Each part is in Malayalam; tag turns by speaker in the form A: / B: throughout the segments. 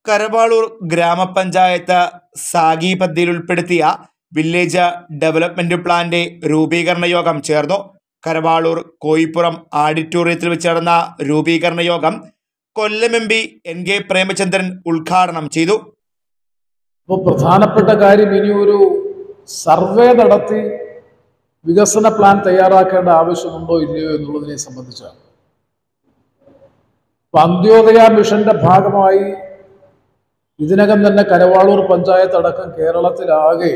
A: കരവാളൂർ ഗ്രാമപഞ്ചായത്ത് സാഗി പദ്ധതിയിൽ ഉൾപ്പെടുത്തിയ വില്ലേജ് ഡെവലപ്മെന്റ് പ്ലാന്റെ രൂപീകരണ യോഗം ചേർന്നു കരവാളൂർ കോയിപ്പുറം ആഡിറ്റോറിയത്തിൽ വെച്ച് നടന്ന രൂപീകരണ യോഗം Kollam M P N K Premachandran ഉദ്ഘാടനം ചെയ്തു
B: അപ്പോൾ പ്രധാനപ്പെട്ട കാര്യം ഇനി ഒരു സർവേ നടത്തി വികസന പ്ലാൻ തയ്യാറാക്കേണ്ട ആവശ്യമുണ്ടോ ഇല്ലയോ എന്നുള്ളതിനെ സംബന്ധിച്ചാണ് അപ്പൊ അന്ത്യോദയ മിഷന്റെ ഭാഗമായി ഇതിനകം തന്നെ കരവാളൂർ പഞ്ചായത്ത് അടക്കം കേരളത്തിലാകെ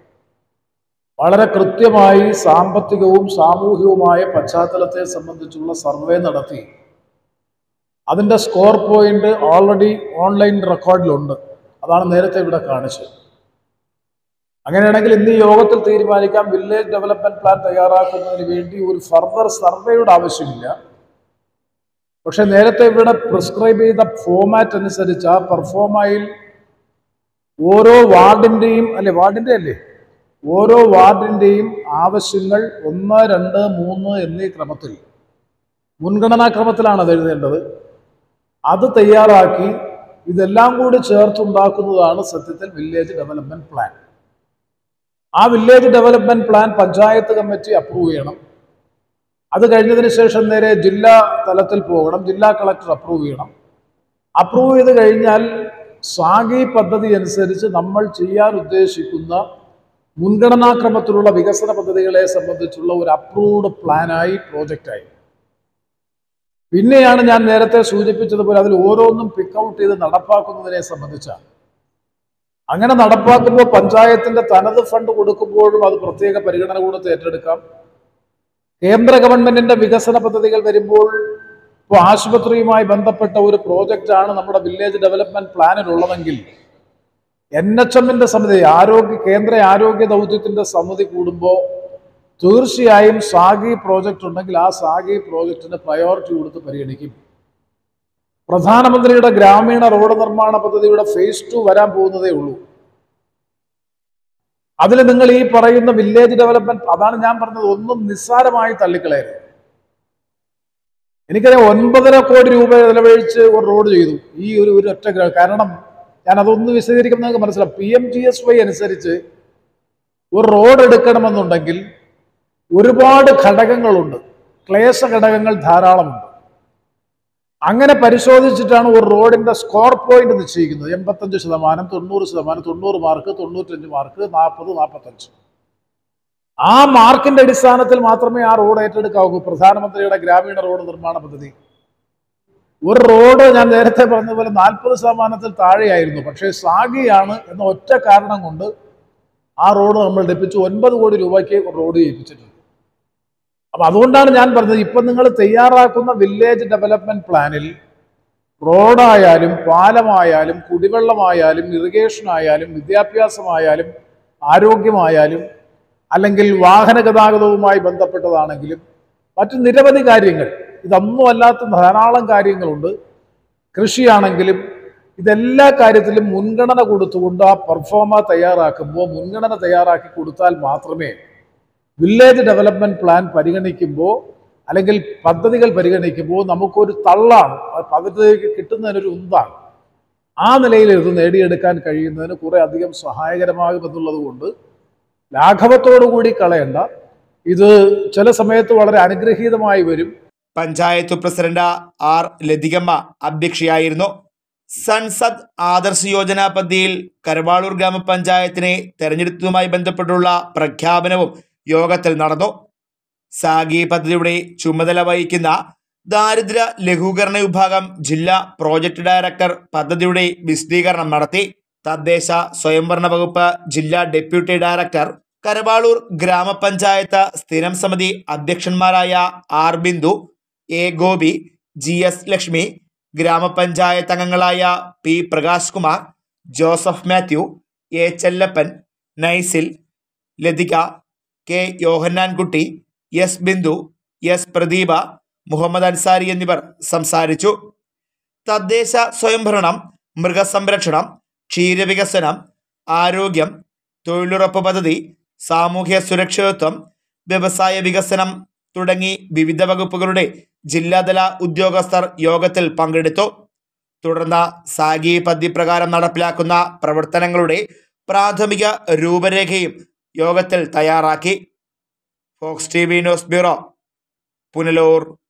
B: വളരെ കൃത്യമായി സാമ്പത്തികവും സാമൂഹികവുമായ പശ്ചാത്തലത്തെ സംബന്ധിച്ചുള്ള സർവേ നടത്തി അതിൻ്റെ സ്കോർ പോയിന്റ് ഓൾറെഡി ഓൺലൈൻ റെക്കോർഡിലുണ്ട് അതാണ് നേരത്തെ ഇവിടെ കാണിച്ചത് അങ്ങനെയാണെങ്കിൽ ഇന്ന് ഈ യോഗത്തിൽ തീരുമാനിക്കാം വില്ലേജ് ഡെവലപ്മെന്റ് പ്ലാൻ തയ്യാറാക്കുന്നതിന് വേണ്ടി ഒരു ഫർദർ സർവേയുടെ ആവശ്യമില്ല പക്ഷെ നേരത്തെ ഇവിടെ പ്രിസ്ക്രൈബ് ചെയ്ത ഫോമാറ്റ് അനുസരിച്ച് ആ പെർഫോമയിൽ ഓരോ വാർഡിന്റെയും അല്ലെ വാർഡിന്റെ അല്ലേ ഓരോ വാർഡിന്റെയും ആവശ്യങ്ങൾ ഒന്ന് രണ്ട് മൂന്ന് എന്നീ ക്രമത്തിൽ മുൻഗണനാ ക്രമത്തിലാണ് അത് എഴുതേണ്ടത് അത് തയ്യാറാക്കി ഇതെല്ലാം കൂടി ചേർത്തുണ്ടാക്കുന്നതാണ് സത്യത്തിൽ വില്ലേജ് ഡെവലപ്മെന്റ് പ്ലാൻ ആ village development plan panchayat committee approve ചെയ്യണം അത് കഴിഞ്ഞതിന് ശേഷം നേരെ ജില്ലാ തലത്തിൽ പോകണം ജില്ലാ കളക്ടർ അപ്രൂവ് ചെയ്യണം അപ്രൂവ് ചെയ്ത് കഴിഞ്ഞാൽ സാഗി പദ്ധതി അനുസരിച്ച് നമ്മൾ ചെയ്യാൻ ഉദ്ദേശിക്കുന്ന മുൻഗണനാക്രമത്തിലുള്ള വികസന പദ്ധതികളെ സംബന്ധിച്ചുള്ള ഒരു അപ്രൂവ്ഡ് പ്ലാനായി പ്രോജക്റ്റായി പിന്നെയാണ് ഞാൻ നേരത്തെ സൂചിപ്പിച്ചതുപോലെ അതിൽ ഓരോന്നും പിക്ക് ഔട്ട് ചെയ്ത് നടപ്പാക്കുന്നതിനെ സംബന്ധിച്ചാണ് അങ്ങനെ നടപ്പാക്കുമ്പോൾ പഞ്ചായത്തിന്റെ തനത് ഫണ്ട് കൊടുക്കുമ്പോഴും അത് പ്രത്യേക പരിഗണന കൊടുത്ത് ഏറ്റെടുക്കാം കേന്ദ്ര ഗവൺമെന്റിന്റെ വികസന പദ്ധതികൾ വരുമ്പോൾ ഇപ്പോൾ ആശുപത്രിയുമായി ബന്ധപ്പെട്ട ഒരു പ്രോജക്റ്റാണ് നമ്മുടെ വില്ലേജ് ഡെവലപ്മെന്റ് പ്ലാനിലുള്ളതെങ്കിൽ എൻ എച്ച് എമ്മിന്റെ സമിതി ആരോഗ്യ കേന്ദ്ര ആരോഗ്യ ദൗത്യത്തിന്റെ സമിതി കൂടുമ്പോൾ തീർച്ചയായും സാഗി പ്രോജക്റ്റ് ഉണ്ടെങ്കിൽ ആ സാഗി പ്രോജക്റ്റിന് പ്രയോറിറ്റി കൊടുത്ത് പരിഗണിക്കും പ്രധാനമന്ത്രിയുടെ ഗ്രാമീണ റോഡ് നിർമ്മാണ പദ്ധതിയുടെ ഫേസ് ടു വരാൻ പോകുന്നതേ ഉള്ളൂ അതിൽ നിങ്ങൾ ഈ പറയുന്ന വില്ലേജ് ഡെവലപ്മെന്റ് അതാണ് ഞാൻ പറഞ്ഞത് ഒന്നും നിസ്സാരമായി തള്ളിക്കളയരുത് എനിക്കറിയാം ഒൻപതര കോടി രൂപ ചെലവഴിച്ച് ഒരു റോഡ് ചെയ്തു ഈ ഒരു ഒരു ഒറ്റ ഗ്ര- കാരണം ഞാൻ അതൊന്ന് വിശദീകരിക്കുമ്പോൾ നിങ്ങൾക്ക് മനസ്സിലാവും P M G S Y അനുസരിച്ച് ഒരു റോഡ് എടുക്കണമെന്നുണ്ടെങ്കിൽ ഒരുപാട് ഘടകങ്ങളുണ്ട് ക്ലേശ ഘടകങ്ങൾ ധാരാളമുണ്ട് അങ്ങനെ പരിശോധിച്ചിട്ടാണ് ഒരു റോഡിന്റെ സ്കോർ പോയിന്റ് നിശ്ചയിക്കുന്നത് എൺപത്തഞ്ച് ശതമാനം തൊണ്ണൂറ് ശതമാനം തൊണ്ണൂറ് മാർക്ക് തൊണ്ണൂറ്റഞ്ച് മാർക്ക് നാൽപ്പത് നാൽപ്പത്തഞ്ച് ആ മാർക്കിന്റെ അടിസ്ഥാനത്തിൽ മാത്രമേ ആ റോഡ് ഏറ്റെടുക്കാവൂ പ്രധാനമന്ത്രിയുടെ ഗ്രാമീണ റോഡ് നിർമ്മാണ പദ്ധതി ഒരു റോഡ് ഞാൻ നേരത്തെ പറഞ്ഞതുപോലെ നാൽപ്പത് ശതമാനത്തിൽ താഴെയായിരുന്നു പക്ഷേ സാഗിയാണ് എന്ന ഒറ്റ കാരണം കൊണ്ട് ആ റോഡ് നമ്മൾ ലഭിച്ചു ഒൻപത് കോടി രൂപയ്ക്ക് റോഡ് ചെയ്യിപ്പിച്ചിട്ടുണ്ട് അപ്പൊ അതുകൊണ്ടാണ് ഞാൻ പറഞ്ഞത് ഇപ്പൊ നിങ്ങൾ തയ്യാറാക്കുന്ന വില്ലേജ് ഡെവലപ്മെന്റ് പ്ലാനിൽ റോഡായാലും പാലമായാലും കുടിവെള്ളമായാലും ഇറിഗേഷൻ ആയാലും വിദ്യാഭ്യാസമായാലും ആരോഗ്യമായാലും അല്ലെങ്കിൽ വാഹന ഗതാഗതവുമായി ബന്ധപ്പെട്ടതാണെങ്കിലും മറ്റു നിരവധി കാര്യങ്ങൾ ഇതൊന്നും അല്ലാത്ത ധാരാളം കാര്യങ്ങളുണ്ട് കൃഷിയാണെങ്കിലും ഇതെല്ലാ കാര്യത്തിലും മുൻഗണന കൊടുത്തുകൊണ്ട് ആ പെർഫോമ തയ്യാറാക്കുമ്പോൾ മുൻഗണന തയ്യാറാക്കി കൊടുത്താൽ മാത്രമേ വില്ലേജ് ഡെവലപ്മെന്റ് പ്ലാൻ പരിഗണിക്കുമ്പോൾ അല്ലെങ്കിൽ പദ്ധതികൾ പരിഗണിക്കുമ്പോൾ നമുക്കൊരു തള്ളാണ് ആ പദ്ധതിക്ക് കിട്ടുന്നതിനൊരു ഉന്താണ് ആ നിലയിൽ ഇത് നേടിയെടുക്കാൻ കഴിയുന്നതിന് കുറെ അധികം സഹായകരമാകുമെന്നുള്ളത് കൊണ്ട് ലാഘവത്തോടു കൂടി കളയണ്ട ഇത് ചില സമയത്ത് വളരെ അനുഗ്രഹീതമായി വരും
A: പഞ്ചായത്ത് പ്രസിഡന്റ് ആർ ലതികമ്മ അധ്യക്ഷയായിരുന്നു സൺസദ് ആദർശ് യോജന പദ്ധതിയിൽ കരവാളൂർ ഗ്രാമപഞ്ചായത്തിനെ തെരഞ്ഞെടുത്തതുമായി ബന്ധപ്പെട്ടുള്ള പ്രഖ്യാപനവും യോഗത്തിൽ നടന്നു സാഗി പദ്ധതിയുടെ ചുമതല വഹിക്കുന്ന ദാരിദ്ര്യ ലഘൂകരണ വിഭാഗം ജില്ലാ പ്രോജക്ട് ഡയറക്ടർ പദ്ധതിയുടെ വിശദീകരണം നടത്തി തദ്ദേശ സ്വയംഭരണ വകുപ്പ് ജില്ലാ ഡെപ്യൂട്ടി ഡയറക്ടർ കരവാളൂർ ഗ്രാമപഞ്ചായത്ത് സ്ഥിരം സമിതി അധ്യക്ഷന്മാരായ R Bindu A Gopi G S Lakshmi grama panchayat അംഗങ്ങളായ P Prakash Kumar Joseph Mathew A Chellappan Naisil Lathika K Yohannankutty S Bindu S Pradeepa Muhammad Ansari എന്നിവർ സംസാരിച്ചു തദ്ദേശ സ്വയംഭരണം മൃഗസംരക്ഷണം ക്ഷീരവികസനം ആരോഗ്യം തൊഴിലുറപ്പ് പദ്ധതി സാമൂഹ്യ സുരക്ഷിതത്വം വ്യവസായ വികസനം തുടങ്ങി വിവിധ വകുപ്പുകളുടെ ജില്ലാതല ഉദ്യോഗസ്ഥർ യോഗത്തിൽ പങ്കെടുത്തു തുടർന്ന് സാഗി പദ്ധതി പ്രകാരം നടപ്പിലാക്കുന്ന പ്രവർത്തനങ്ങളുടെ പ്രാഥമിക രൂപരേഖയും യോഗത്തിൽ തയ്യാറാക്കി Fox T V news bureau Punalur